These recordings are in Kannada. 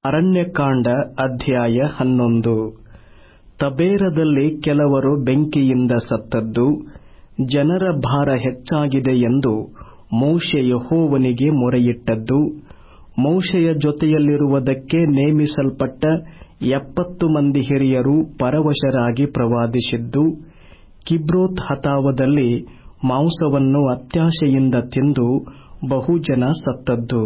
ಅರಣ್ಯಕಾಂಡ ಅಧ್ಯಾಯ ಹನ್ನೊಂದು ತಬೇರದಲ್ಲಿ ಕೆಲವರು ಬೆಂಕಿಯಿಂದ ಸತ್ತದ್ದು ಜನರ ಭಾರ ಹೆಚ್ಚಾಗಿದೆ ಎಂದು ಮೋಶೆ ಯೆಹೋವನಿಗೆ ಮೊರೆಯಿಟ್ಟದ್ದು ಮೋಶೆಯ ಜೊತೆಯಲ್ಲಿರುವುದಕ್ಕೆ ನೇಮಿಸಲ್ಪಟ್ಟ ಎಪ್ಪತ್ತು ಮಂದಿ ಹಿರಿಯರು ಪರವಶರಾಗಿ ಪ್ರವಾದಿಸಿದ್ದು ಕಿಬ್ರೋತ್ ಹತಾವದಲ್ಲಿ ಮಾಂಸವನ್ನು ಅತ್ಯಾಶೆಯಿಂದ ತಿಂದು ಬಹುಜನ ಸತ್ತದ್ದು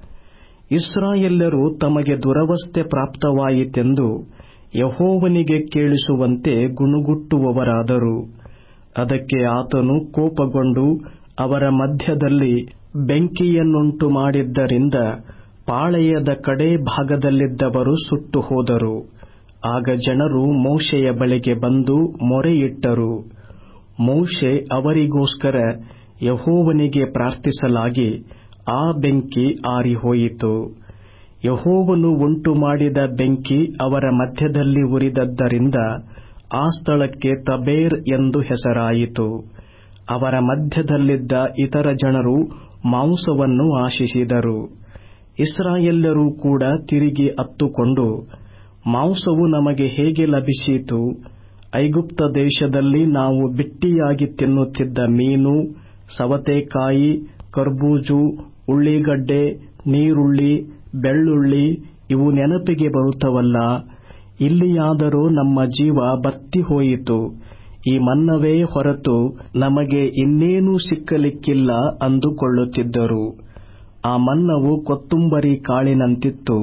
ಇಸ್ರಾಯೇಲ್ಯರು ತಮಗೆ ದುರವಸ್ಥೆ ಪ್ರಾಪ್ತವಾಯಿತೆಂದು ಯೆಹೋವನಿಗೆ ಕೇಳಿಸುವಂತೆ ಗುಣುಗುಟ್ಟುವವರಾದರು ಅದಕ್ಕೆ ಆತನು ಕೋಪಗೊಂಡು ಅವರ ಮಧ್ಯದಲ್ಲಿ ಬೆಂಕಿಯನ್ನುಂಟು ಮಾಡಿದ್ದರಿಂದ ಪಾಳೆಯದ ಕಡೇ ಭಾಗದಲ್ಲಿದ್ದವರು ಸುಟ್ಟು ಹೋದರು ಆಗ ಜನರು ಮೋಶೆಯ ಬಳಿಗೆ ಬಂದು ಮೊರೆಯಿಟ್ಟರು ಮೋಶೆ ಅವರಿಗೋಸ್ಕರ ಯೆಹೋವನಿಗೆ ಪ್ರಾರ್ಥಿಸಲಾಗಿ ಆ ಬೆಂಕಿ ಆರಿಹೋಯಿತು ಯೆಹೋವನು ಉಂಟುಮಾಡಿದ ಬೆಂಕಿ ಅವರ ಮಧ್ಯದಲ್ಲಿ ಉರಿದದ್ದರಿಂದ ಆ ಸ್ಥಳಕ್ಕೆ ತಬೇರ್ ಎಂದು ಹೆಸರಾಯಿತು ಅವರ ಮಧ್ಯದಲ್ಲಿದ್ದ ಇತರ ಜನರು ಮಾಂಸವನ್ನು ಆಶಿಸಿದರು ಇಸ್ರಾಯೇಲ್ಯರೂ ಕೂಡ ತಿರುಗಿ ಅತ್ತುಕೊಂಡು ಮಾಂಸವು ನಮಗೆ ಹೇಗೆ ಲಭಿಸಿತು ಐಗುಪ್ತ ದೇಶದಲ್ಲಿ ನಾವು ಬಿಟ್ಟಿಯಾಗಿ ತಿನ್ನುತ್ತಿದ್ದ ಮೀನು ಸವತೆಕಾಯಿ ಕರ್ಬೂಜು ಉಳ್ಳಿಗಡ್ಡೆ ನೀರುಳ್ಳಿ ಬೆಳ್ಳುಳ್ಳಿ ಇವು ನೆನಪಿಗೆ ಬರುತ್ತವಲ್ಲ ಇಲ್ಲಿಯಾದರೂ ನಮ್ಮ ಜೀವ ಬತ್ತಿ ಹೋಯಿತು ಈ ಮನ್ನವೇ ಹೊರತು ನಮಗೆ ಇನ್ನೇನೂ ಸಿಕ್ಕಲಿಕ್ಕಿಲ್ಲ ಅಂದುಕೊಳ್ಳುತ್ತಿದ್ದರು ಆ ಮನ್ನವು ಕೊತ್ತುಂಬರಿ ಕಾಳಿನಂತಿತ್ತು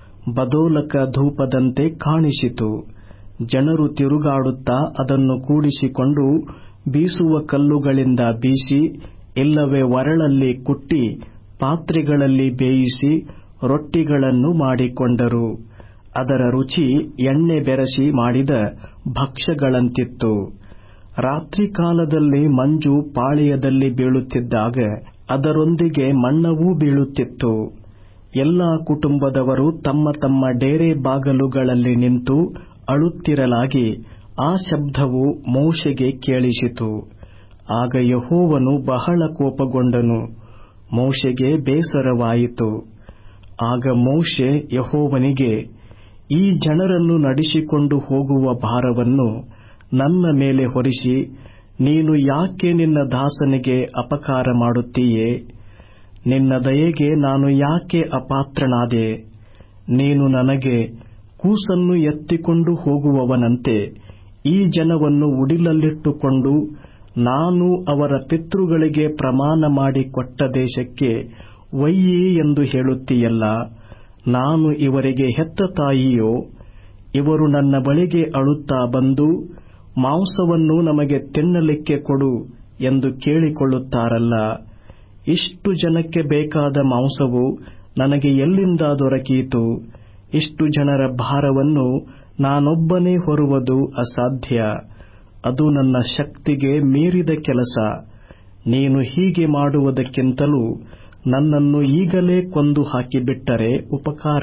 ಬದೋಲಕ ಧೂಪದಂತೆ ಕಾಣಿಸಿತು ಜನರು ತಿರುಗಾಡುತ್ತಾ ಅದನ್ನು ಕೂಡಿಸಿಕೊಂಡು ಬೀಸುವ ಕಲ್ಲುಗಳಿಂದ ಬೀಸಿ ಇಲ್ಲವೇ ಒರಳಲ್ಲಿ ಕುಟ್ಟಿ ಪಾತ್ರೆಗಳಲ್ಲಿ ಬೇಯಿಸಿ ರೊಟ್ಟಿಗಳನ್ನು ಮಾಡಿಕೊಂಡರು ಅದರ ರುಚಿ ಎಣ್ಣೆ ಬೆರೆಸಿ ಮಾಡಿದ ಭಕ್ಷ್ಯಗಳಂತಿತ್ತು ರಾತ್ರಿ ಕಾಲದಲ್ಲಿ ಮಂಜು ಪಾಳೆಯದಲ್ಲಿ ಬೀಳುತ್ತಿದ್ದಾಗ ಅದರೊಂದಿಗೆ ಮಣ್ಣವೂ ಬೀಳುತ್ತಿತ್ತು ಎಲ್ಲಾ ಕುಟುಂಬದವರು ತಮ್ಮ ತಮ್ಮ ಡೇರೆ ಬಾಗಲುಗಳಲ್ಲಿ ನಿಂತು ಅಳುತ್ತಿರಲಾಗಿ ಆ ಶಬ್ದವು ಮೋಶೆಗೆ ಕೇಳಿಸಿತು ಆಗ ಯಹೋವನು ಬಹಳ ಕೋಪಗೊಂಡನು ಮೋಶೆಗೆ ಬೇಸರವಾಯಿತು ಆಗ ಮೋಶೆ ಯಹೋವನಿಗೆ ಈ ಜನರನ್ನು ನಡೆಸಿಕೊಂಡು ಹೋಗುವ ಭಾರವನ್ನು ನನ್ನ ಮೇಲೆ ಹೊರಿಸಿ ನೀನು ಯಾಕೆ ನಿನ್ನ ದಾಸನಿಗೆ ಅಪಕಾರ ಮಾಡುತ್ತೀಯೇ ನಿನ್ನ ದಯೆಗೆ ನಾನು ಯಾಕೆ ಅಪಾತ್ರನಾದೆ ನೀನು ನನಗೆ ಕೂಸನ್ನು ಎತ್ತಿಕೊಂಡು ಹೋಗುವವನಂತೆ ಈ ಜನವನ್ನು ಉಡಿಲಲ್ಲಿಟ್ಟುಕೊಂಡು ನಾನು ಅವರ ಪಿತೃಗಳಿಗೆ ಪ್ರಮಾಣ ಮಾಡಿ ಕೊಟ್ಟ ದೇಶಕ್ಕೆ ಒಯ್ಯಿ ಎಂದು ಹೇಳುತ್ತೀಯಲ್ಲ ನಾನು ಇವರಿಗೆ ಹೆತ್ತ ತಾಯಿಯೋ ಇವರು ನನ್ನ ಬಳಿಗೆ ಅಳುತ್ತಾ ಬಂದು ಮಾಂಸವನ್ನು ನಮಗೆ ತಿನ್ನಲಿಕ್ಕೆ ಕೊಡು ಎಂದು ಕೇಳಿಕೊಳ್ಳುತ್ತಾರಲ್ಲ ಇಷ್ಟು ಜನಕ್ಕೆ ಬೇಕಾದ ಮಾಂಸವು ನನಗೆ ಎಲ್ಲಿಂದ ದೊರಕೀತು ಇಷ್ಟು ಜನರ ಭಾರವನ್ನು ನಾನೊಬ್ಬನೇ ಹೊರುವುದು ಅಸಾಧ್ಯ ಅದು ನನ್ನ ಶಕ್ತಿಗೆ ಮೀರಿದ ಕೆಲಸ ನೀನು ಹೀಗೆ ಮಾಡುವುದಕ್ಕಿಂತಲೂ ನನ್ನನ್ನು ಈಗಲೇ ಕೊಂದು ಹಾಕಿಬಿಟ್ಟರೆ ಉಪಕಾರ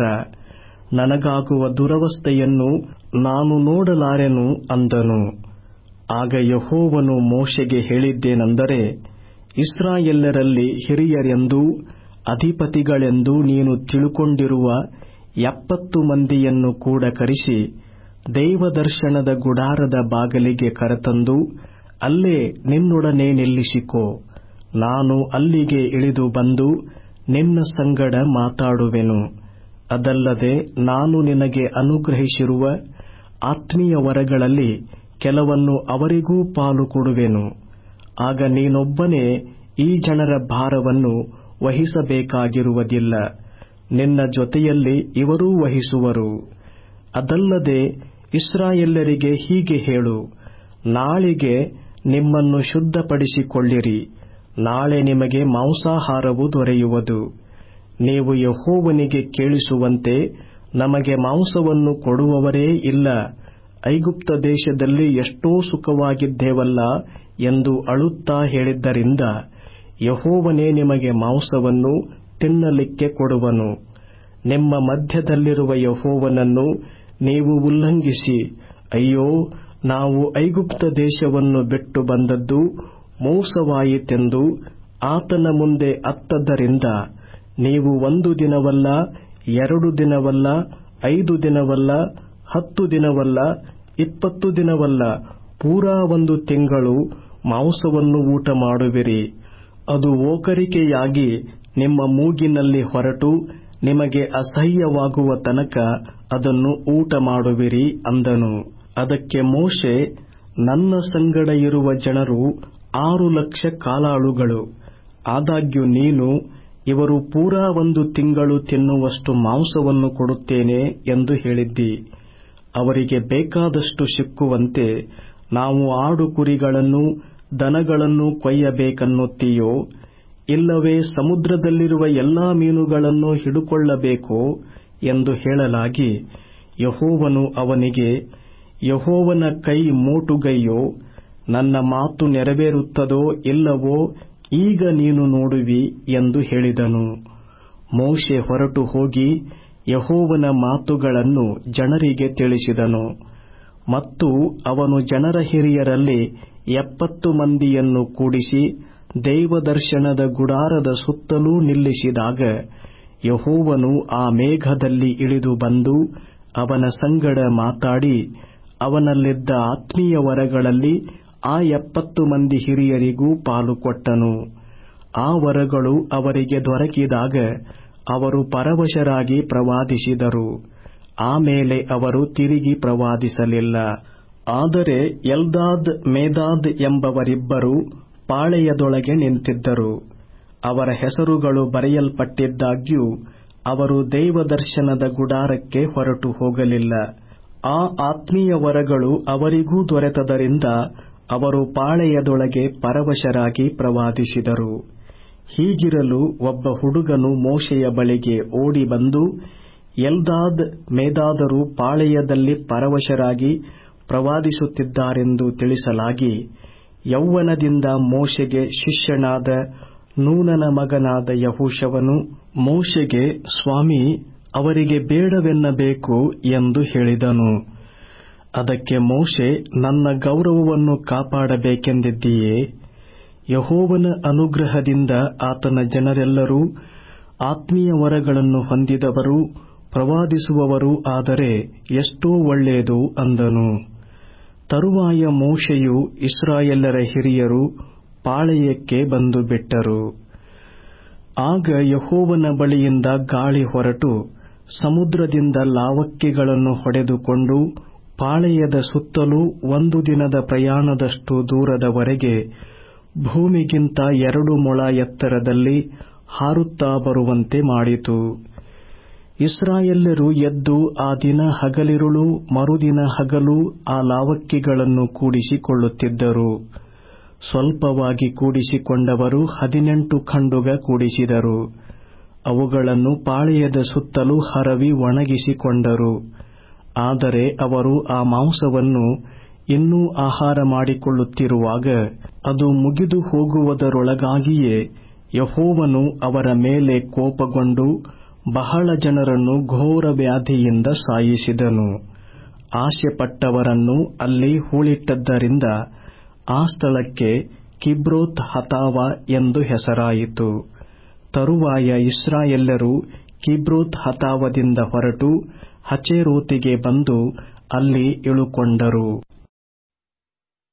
ನನಗಾಗುವ ದುರವಸ್ಥೆಯನ್ನು ನಾನು ನೋಡಲಾರೆನು ಅಂದನು ಆಗ ಯಹೋವನು ಮೋಶೆಗೆ ಹೇಳಿದ್ದೇನೆಂದರೆ ಇಸ್ರಾಯೇಲ್ಯರಲ್ಲಿ ಹಿರಿಯರೆಂದೂ ಅಧಿಪತಿಗಳೆಂದೂ ನೀನು ತಿಳುಕೊಂಡಿರುವ ಎಪ್ಪತ್ತು ಮಂದಿಯನ್ನು ಕೂಡ ಕರೆಸಿ ದೇವದರ್ಶನದ ಗುಡಾರದ ಬಾಗಲಿಗೆ ಕರೆತಂದು ಅಲ್ಲೇ ನಿನ್ನೊಡನೆ ನಿಲ್ಲಿಸಿಕೋ ನಾನು ಅಲ್ಲಿಗೆ ಇಳಿದು ಬಂದು ನಿನ್ನ ಸಂಗಡ ಮಾತಾಡುವೆನು ಅದಲ್ಲದೆ ನಾನು ನಿನಗೆ ಅನುಗ್ರಹಿಸಿರುವ ಆತ್ಮೀಯ ವರಗಳಲ್ಲಿ ಕೆಲವನ್ನು ಅವರಿಗೂ ಪಾಲು ಕೊಡುವೆನು ಆಗ ನೀನೊಬ್ಬನೇ ಈ ಜನರ ಭಾರವನ್ನು ವಹಿಸಬೇಕಾಗಿರುವುದಿಲ್ಲ ನಿನ್ನ ಜೊತೆಯಲ್ಲಿ ಇವರೂ ವಹಿಸುವರು ಅದಲ್ಲದೆ ಇಸ್ರಾಯೇಲ್ಯರಿಗೆ ಹೀಗೆ ಹೇಳು ನಾಳಿಗೆ ನಿಮ್ಮನ್ನು ಶುದ್ಧಪಡಿಸಿಕೊಳ್ಳಿರಿ ನಾಳೆ ನಿಮಗೆ ಮಾಂಸಾಹಾರವು ದೊರೆಯುವುದು ನೀವು ಯಹೋವನಿಗೆ ಕೇಳಿಸುವಂತೆ ನಮಗೆ ಮಾಂಸವನ್ನು ಕೊಡುವವರೇ ಇಲ್ಲ ಐಗುಪ್ತ ದೇಶದಲ್ಲಿ ಎಷ್ಟೋ ಸುಖವಾಗಿದ್ದೇವಲ್ಲ ಎಂದು ಅಳುತ್ತಾ ಹೇಳಿದ್ದರಿಂದ ಯಹೋವನೇ ನಿಮಗೆ ಮಾಂಸವನ್ನು ತಿನ್ನಲಿಕ್ಕೆ ಕೊಡುವನು ನಿಮ್ಮ ಮಧ್ಯದಲ್ಲಿರುವ ಯಹೋವನನ್ನು ನೀವು ಉಲ್ಲಂಘಿಸಿ ಅಯ್ಯೋ ನಾವು ಐಗುಪ್ತ ದೇಶವನ್ನು ಬಿಟ್ಟು ಬಂದದ್ದು ಮೋಸವಾಯಿತೆಂದು ಆತನ ಮುಂದೆ ಅತ್ತದ್ದರಿಂದ ನೀವು ಒಂದು ದಿನವಲ್ಲ ಎರಡು ದಿನವಲ್ಲ ಐದು ದಿನವಲ್ಲ ಹತ್ತು ದಿನವಲ್ಲ ಇಪ್ಪತ್ತು ದಿನವಲ್ಲ ಪೂರಾ ಒಂದು ತಿಂಗಳು ಮಾಂಸವನ್ನು ಊಟ ಮಾಡುವಿರಿ ಅದು ಓಕರಿಕೆಯಾಗಿ ನಿಮ್ಮ ಮೂಗಿನಲ್ಲಿ ಹೊರಟು ನಿಮಗೆ ಅಸಹ್ಯವಾಗುವ ತನಕ ಅದನ್ನು ಊಟ ಮಾಡುವಿರಿ ಅಂದನು ಅದಕ್ಕೆ ಮೋಶೆ ನನ್ನ ಸಂಗಡ ಇರುವ ಜನರು ಆರು ಲಕ್ಷ ಕಾಲಾಳುಗಳು ಆದಾಗ್ಯೂ ನೀನು ಇವರು ಪೂರಾ ಒಂದು ತಿಂಗಳು ತಿನ್ನುವಷ್ಟು ಮಾಂಸವನ್ನು ಕೊಡುತ್ತೇನೆ ಎಂದು ಹೇಳಿದ್ದಿ ಅವರಿಗೆ ಬೇಕಾದಷ್ಟು ಸಿಕ್ಕುವಂತೆ ನಾವು ಆಡು ಕುರಿಗಳನ್ನು ದನಗಳನ್ನು ಕೊಯ್ಯಬೇಕನ್ನುತ್ತೀಯೋ ಇಲ್ಲವೇ ಸಮುದ್ರದಲ್ಲಿರುವ ಎಲ್ಲಾ ಮೀನುಗಳನ್ನು ಹಿಡುಕೊಳ್ಳಬೇಕೋ ಎಂದು ಹೇಳಲಾಗಿ ಯಹೋವನು ಅವನಿಗೆ ಯಹೋವನ ಕೈ ಮೋಟುಗೈಯೋ ನನ್ನ ಮಾತು ನೆರವೇರುತ್ತದೋ ಇಲ್ಲವೋ ಈಗ ನೀನು ನೋಡುವಿ ಎಂದು ಹೇಳಿದನು ಮೋಶೆ ಹೊರಟು ಹೋಗಿ ಯಹೋವನ ಮಾತುಗಳನ್ನು ಜನರಿಗೆ ತಿಳಿಸಿದನು ಮತ್ತು ಅವನು ಜನರ ಹಿರಿಯರಲ್ಲಿ ಎಪ್ಪತ್ತು ಮಂದಿಯನ್ನು ಕೂಡಿಸಿ ದೇವದರ್ಶನದ ಗುಡಾರದ ಸುತ್ತಲೂ ನಿಲ್ಲಿಸಿದಾಗ ಯಹೋವನು ಆ ಮೇಘದಲ್ಲಿ ಇಳಿದು ಬಂದು ಅವನ ಸಂಗಡ ಮಾತಾಡಿ ಅವನಲ್ಲಿದ್ದ ಆತ್ಮೀಯ ವರಗಳಲ್ಲಿ ಆ ಎಪ್ಪತ್ತು ಮಂದಿ ಹಿರಿಯರಿಗೂ ಪಾಲು ಕೊಟ್ಟನು ಆ ವರಗಳು ಅವರಿಗೆ ದೊರಕಿದಾಗ ಅವರು ಪರವಶರಾಗಿ ಪ್ರವಾದಿಸಿದರು ಆಮೇಲೆ ಅವರು ತಿರುಗಿ ಪ್ರವಾದಿಸಲಿಲ್ಲ ಆದರೆ ಎಲ್ದಾದ್ ಮೇದಾದ್ ಎಂಬವರಿಬ್ಬರು ಪಾಳೆಯದೊಳಗೆ ನಿಂತಿದ್ದರು ಅವರ ಹೆಸರುಗಳು ಬರೆಯಲ್ಪಟ್ಟಿದ್ದಾಗ್ಯೂ ಅವರು ದೇವದರ್ಶನದ ಗುಡಾರಕ್ಕೆ ಹೊರಟು ಹೋಗಲಿಲ್ಲ ಆ ಆತ್ಮೀಯ ವರಗಳು ಅವರಿಗೂ ದೊರೆತದರಿಂದ ಅವರು ಪಾಳೆಯದೊಳಗೆ ಪರವಶರಾಗಿ ಪ್ರವಾದಿಸಿದರು ಹೀಗಿರಲು ಒಬ್ಬ ಹುಡುಗನು ಮೋಶೆಯ ಬಳಿಗೆ ಓಡಿ ಬಂದು ಎಲ್ದಾದ್ ಮೇದಾದರು ಪಾಳೆಯದಲ್ಲಿ ಪರವಶರಾಗಿ ಪ್ರವಾದಿಸುತ್ತಿದ್ದಾರೆಂದು ತಿಳಿಸಲಾಗಿ ಯೌವನದಿಂದ ಮೋಶೆಗೆ ಶಿಷ್ಯನಾದ ನೂನನ ಮಗನಾದ ಯಹೂಶವನು ಮೋಶೆಗೆ ಸ್ವಾಮಿ ಅವರಿಗೆ ಬೇಡವೆನ್ನಬೇಕು ಎಂದು ಹೇಳಿದನು ಅದಕ್ಕೆ ಮೋಶೆ ನನ್ನ ಗೌರವವನ್ನು ಕಾಪಾಡಬೇಕೆಂದಿದ್ದೀಯೇ ಯಹೋವನ ಅನುಗ್ರಹದಿಂದ ಆತನ ಜನರೆಲ್ಲರೂ ಆತ್ಮೀಯ ವರಗಳನ್ನು ಹೊಂದಿದವರು ಪ್ರವಾದಿಸುವವರೂ ಆದರೆ ಎಷ್ಟೋ ಒಳ್ಳೆಯದು ಅಂದನು ತರುವಾಯ ಮೋಶೆಯು ಇಸ್ರಾಯೇಲರ ಹಿರಿಯರು ಪಾಳೆಯಕ್ಕೆ ಬಂದು ಬಿಟ್ಟರು ಆಗ ಯಹೋವನ ಬಳಿಯಿಂದ ಗಾಳಿ ಹೊರಟು ಸಮುದ್ರದಿಂದ ಲಾವಕ್ಕಿಗಳನ್ನು ಹೊಡೆದುಕೊಂಡು ಪಾಳೆಯದ ಸುತ್ತಲೂ ಒಂದು ದಿನದ ಪ್ರಯಾಣದಷ್ಟು ದೂರದವರೆಗೆ ಭೂಮಿಗಿಂತ ಎರಡು ಮೊಳ ಎತ್ತರದಲ್ಲಿ ಹಾರುತ್ತಾ ಬರುವಂತೆ ಮಾಡಿತು ಇಸ್ರಾಯೇಲ್ಯರು ಎದ್ದು ಆ ದಿನ ಹಗಲಿರುಳು ಮರುದಿನ ಹಗಲು ಆ ಲಾವಕ್ಕಿಗಳನ್ನು ಕೂಡಿಸಿಕೊಳ್ಳುತ್ತಿದ್ದರು ಸ್ವಲ್ಪವಾಗಿ ಕೂಡಿಸಿಕೊಂಡವರು ಹದಿನೆಂಟು ಖಂಡುಗ ಕೂಡಿಸಿದರು ಅವುಗಳನ್ನು ಪಾಳೆಯದ ಸುತ್ತಲೂ ಹರವಿ ಒಣಗಿಸಿಕೊಂಡರು ಆದರೆ ಅವರು ಆ ಮಾಂಸವನ್ನು ಇನ್ನೂ ಆಹಾರ ಮಾಡಿಕೊಳ್ಳುತ್ತಿರುವಾಗ ಅದು ಮುಗಿದು ಹೋಗುವುದರೊಳಗಾಗಿಯೇ ಯಹೋವನು ಅವರ ಮೇಲೆ ಕೋಪಗೊಂಡು ಬಹಳ ಜನರನ್ನು ಘೋರ ವ್ಯಾಧಿಯಿಂದ ಸಾಯಿಸಿದನು ಆಶೆಪಟ್ಟವರನ್ನು ಅಲ್ಲಿ ಹೂಳಿಟ್ಟದ್ದರಿಂದ ಆ ಸ್ಥಳಕ್ಕೆ ಕಿಬ್ರೋತ್ ಹತಾವ ಎಂದು ಹೆಸರಾಯಿತು ತರುವಾಯ ಇಸ್ರಾಯೆಲ್ಲರು ಕಿಬ್ರೋತ್ ಹತಾವದಿಂದ ಹೊರಟು ಹಚೇರೋತಿಗೆ ಬಂದು ಅಲ್ಲಿ ಇಳುಕೊಂಡರು